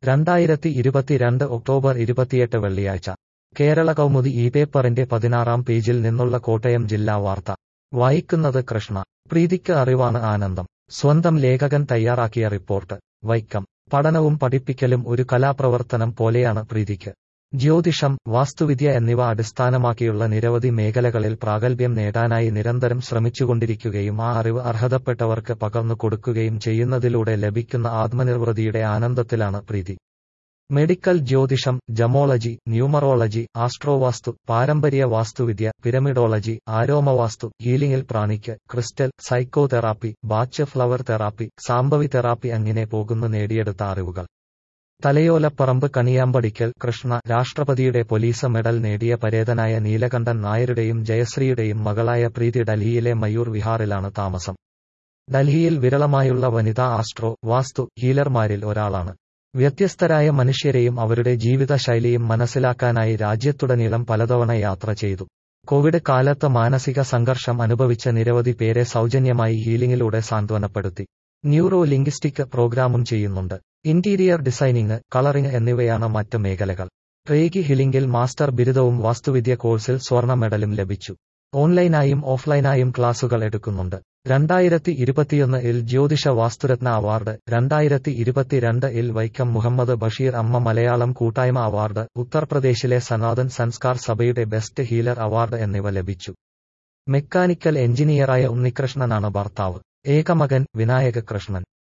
രണ്ടായിരത്തി ഇരുപത്തിരണ്ട് ഒക്ടോബർ ഇരുപത്തിയെട്ട് വെള്ളിയാഴ്ച കേരള കൗമുദി ഈ പേപ്പറിന്റെ പതിനാറാം പേജിൽ നിന്നുള്ള കോട്ടയം ജില്ലാ വാർത്ത വായിക്കുന്നത് കൃഷ്ണ പ്രീതിക്ക് അറിവാണ് ആനന്ദം സ്വന്തം ലേഖകൻ തയ്യാറാക്കിയ റിപ്പോർട്ട് വൈക്കം പഠനവും പഠിപ്പിക്കലും ഒരു കലാപ്രവർത്തനം പോലെയാണ് പ്രീതിക്ക് ജ്യോതിഷം വാസ്തുവിദ്യ എന്നിവ അടിസ്ഥാനമാക്കിയുള്ള നിരവധി മേഖലകളിൽ പ്രാഗൽഭ്യം നേടാനായി നിരന്തരം ശ്രമിച്ചുകൊണ്ടിരിക്കുകയും ആ അറിവ് അർഹതപ്പെട്ടവർക്ക് പകർന്നു കൊടുക്കുകയും ചെയ്യുന്നതിലൂടെ ലഭിക്കുന്ന ആത്മനിർവൃതിയുടെ ആനന്ദത്തിലാണ് പ്രീതി മെഡിക്കൽ ജ്യോതിഷം ജമോളജി ന്യൂമറോളജി ആസ്ട്രോവാസ്തു പാരമ്പര്യ വാസ്തുവിദ്യ പിരമിഡോളജി ആരോമവാസ്തു ഹീലിംഗിൽ pranic crystal psychotherapy Bach flower therapy Shambhavi therapy അങ്ങനെ പോകുന്നു നേടിയെടുത്ത അറിവുകൾ തലയോലപ്പറമ്പ് കണിയാമ്പടിക്കൽ കൃഷ്ണ രാഷ്ട്രപതിയുടെ പോലീസ് മെഡൽ നേടിയ പരേതനായ നീലകണ്ഠൻ നായരുടെയും ജയശ്രീയുടെയും മകളായ പ്രീതി ഡൽഹിയിലെ മയൂർ വിഹാറിലാണ് താമസം ഡൽഹിയിൽ വിരളമായുള്ള വനിതാ ആസ്ട്രോ വാസ്തു ഹീലർമാരിൽ ഒരാളാണ് വ്യത്യസ്തരായ മനുഷ്യരെയും അവരുടെ ജീവിതശൈലിയും മനസ്സിലാക്കാനായി രാജ്യത്തുടനീളം പലതവണ യാത്ര ചെയ്തു കോവിഡ് കാലത്ത് മാനസിക സംഘർഷം അനുഭവിച്ച നിരവധി പേരെ സൗജന്യമായി ഹീലിംഗിലൂടെ സാന്ത്വനപ്പെടുത്തി ന്യൂറോ ലിംഗ്വിസ്റ്റിക് പ്രോഗ്രാമും ചെയ്യുന്നുണ്ട് ഇന്റീരിയർ ഡിസൈനിംഗ് കളറിംഗ് എന്നിവയാണ് മറ്റ് മേഖലകൾ റേഗി ഹിലിംഗിൽ മാസ്റ്റർ ബിരുദവും വാസ്തുവിദ്യ കോഴ്സിൽ സ്വർണ്ണ മെഡലും ലഭിച്ചു ഓൺലൈനായും ഓഫ്ലൈനായും ക്ലാസുകൾ എടുക്കുന്നുണ്ട് രണ്ടായിരത്തി ഇരുപത്തിയൊന്ന് ഇൽ ജ്യോതിഷ വാസ്തുരത്ന അവാർഡ് രണ്ടായിരത്തി ഇരുപത്തിരണ്ട് ഇൽ വൈക്കം മുഹമ്മദ് ബഷീർ അമ്മ മലയാളം കൂട്ടായ്മ അവാർഡ് ഉത്തർപ്രദേശിലെ സനാതൻ സംസ്കാർ സഭയുടെ ബെസ്റ്റ് ഹീലർ അവാർഡ് എന്നിവ ലഭിച്ചു മെക്കാനിക്കൽ എഞ്ചിനീയറായ ഉണ്ണികൃഷ്ണനാണ് ഭർത്താവ് ഏകമകൻ വിനായക കൃഷ്ണൻ